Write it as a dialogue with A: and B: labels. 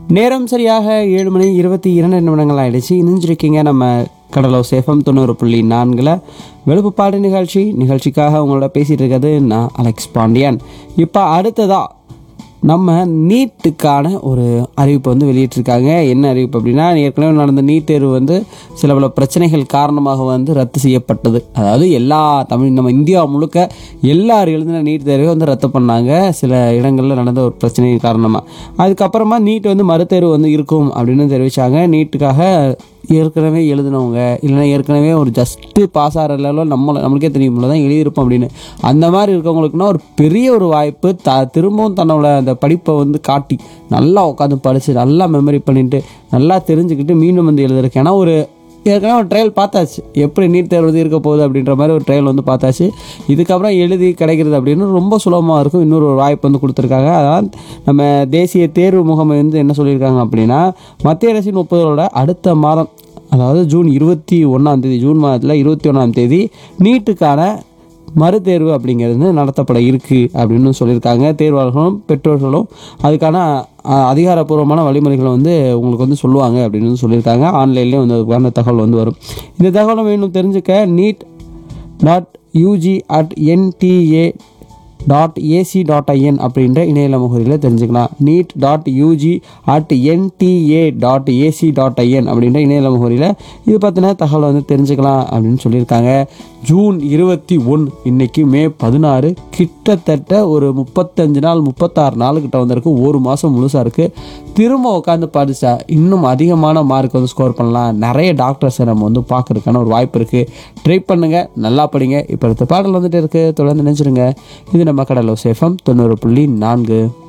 A: நேரம் சரியாக ஏழு மணி இருபத்தி இரண்டு நிமிடங்கள் ஆயிடுச்சு இணைஞ்சிருக்கீங்க நம்ம கடலோ சேஃபம் தொண்ணூறு புள்ளி நான்கில் வெளுப்புப்பாடு நிகழ்ச்சி நிகழ்ச்சிக்காக உங்களோட பேசிகிட்டு இருக்கிறது நான் அலெக்ஸ் பாண்டியன் இப்போ அடுத்ததா நம்ம நீட்டுக்கான ஒரு அறிவிப்பு வந்து வெளியிட்டிருக்காங்க என்ன அறிவிப்பு அப்படின்னா ஏற்கனவே நடந்த நீட் தேர்வு வந்து சில பல பிரச்சனைகள் காரணமாக வந்து ரத்து செய்யப்பட்டது அதாவது எல்லா தமிழ் நம்ம இந்தியா முழுக்க எல்லாரும் எழுதின நீட் தேர்வை வந்து ரத்து பண்ணாங்க சில இடங்களில் நடந்த ஒரு பிரச்சனை காரணமாக அதுக்கப்புறமா நீட் வந்து மறுதேர்வு வந்து இருக்கும் அப்படின்னு தெரிவித்தாங்க நீட்டுக்காக ஏற்கனவே எழுதினவங்க இல்லைன்னா ஏற்கனவே ஒரு ஜஸ்ட்டு பாஸ் ஆகிற லெவலில் நம்மளை நம்மளுக்கே தெரியும்ல தான் எழுதியிருப்போம் அப்படின்னு அந்த மாதிரி இருக்கவங்களுக்குன்னா ஒரு பெரிய ஒரு வாய்ப்பு த திரும்பவும் தன்னோட அந்த படிப்பை வந்து காட்டி நல்லா உட்காந்து படித்து நல்லா மெமரி பண்ணிட்டு நல்லா தெரிஞ்சுக்கிட்டு மீண்டும் வந்து எழுதுறதுக்கு ஏன்னா ஒரு ஏற்கனவே ஒரு ட்ரையல் பார்த்தாச்சு எப்படி நீட் தேர்வு வந்து இருக்க போகுது அப்படின்ற மாதிரி ஒரு ட்ரையல் வந்து பார்த்தாச்சு இதுக்கப்புறம் எழுதி கிடைக்கிறது அப்படின்னு ரொம்ப சுலபமாக இருக்கும் இன்னொரு ஒரு வாய்ப்பு வந்து கொடுத்துருக்காங்க அதான் நம்ம தேசிய தேர்வு முகமை வந்து என்ன சொல்லியிருக்காங்க அப்படின்னா மத்திய அரசின் ஒப்புதலோட அடுத்த மாதம் அதாவது ஜூன் இருபத்தி ஒன்றாம் தேதி ஜூன் மாதத்தில் இருபத்தி ஒன்றாம் தேதி நீட்டுக்கான மறுதேர்வு அப்படிங்கிறது வந்து நடத்தப்பட இருக்குது அப்படின்னு சொல்லியிருக்காங்க தேர்வாளர்களும் பெற்றோர்களும் அதுக்கான அஹ், அதிகாரப்பூர்வமான வழிமுறைகளை வந்து உங்களுக்கு வந்து சொல்லுவாங்க அப்படின்னு வந்து சொல்லியிருக்காங்க ஆன்லைன்லேயே வந்து அதுக்கான தகவல் வந்து வரும் இந்த தகவலை வேணும் தெரிஞ்சுக்க NEET dot UG at NTA dot AC dot IN அப்படின்ற இணையதள முகவரியில் தெரிஞ்சுக்கலாம் NEET dot UG at NTA dot AC dot IN அப்படின்ற இணையதள முகவரியில் இது பற்றின தகவலை வந்து தெரிஞ்சுக்கலாம் அப்படின்னு சொல்லியிருக்காங்க ஜூன் இருபத்தி ஒன்று இன்னைக்கு மே பதினாறு கிட்டத்தட்ட ஒரு முப்பத்தஞ்சு நாள் முப்பத்தாறு நாள் கிட்ட வந்திருக்கு ஒரு மாதம் முழுசாக இருக்குது திரும்ப உட்காந்து படித்தா இன்னும் அதிகமான மார்க் வந்து ஸ்கோர் பண்ணலாம் நிறைய டாக்டர்ஸை நம்ம வந்து பார்க்கறதுக்கான ஒரு வாய்ப்பு இருக்குது ட்ரை பண்ணுங்கள் நல்லா படிங்க இப்போ அடுத்த பாடல் வந்துட்டு இருக்குது தொடர்ந்து நினைச்சிருங்க இது நம்ம கடலோ சேஃபம் தொண்ணூறு புள்ளி நான்கு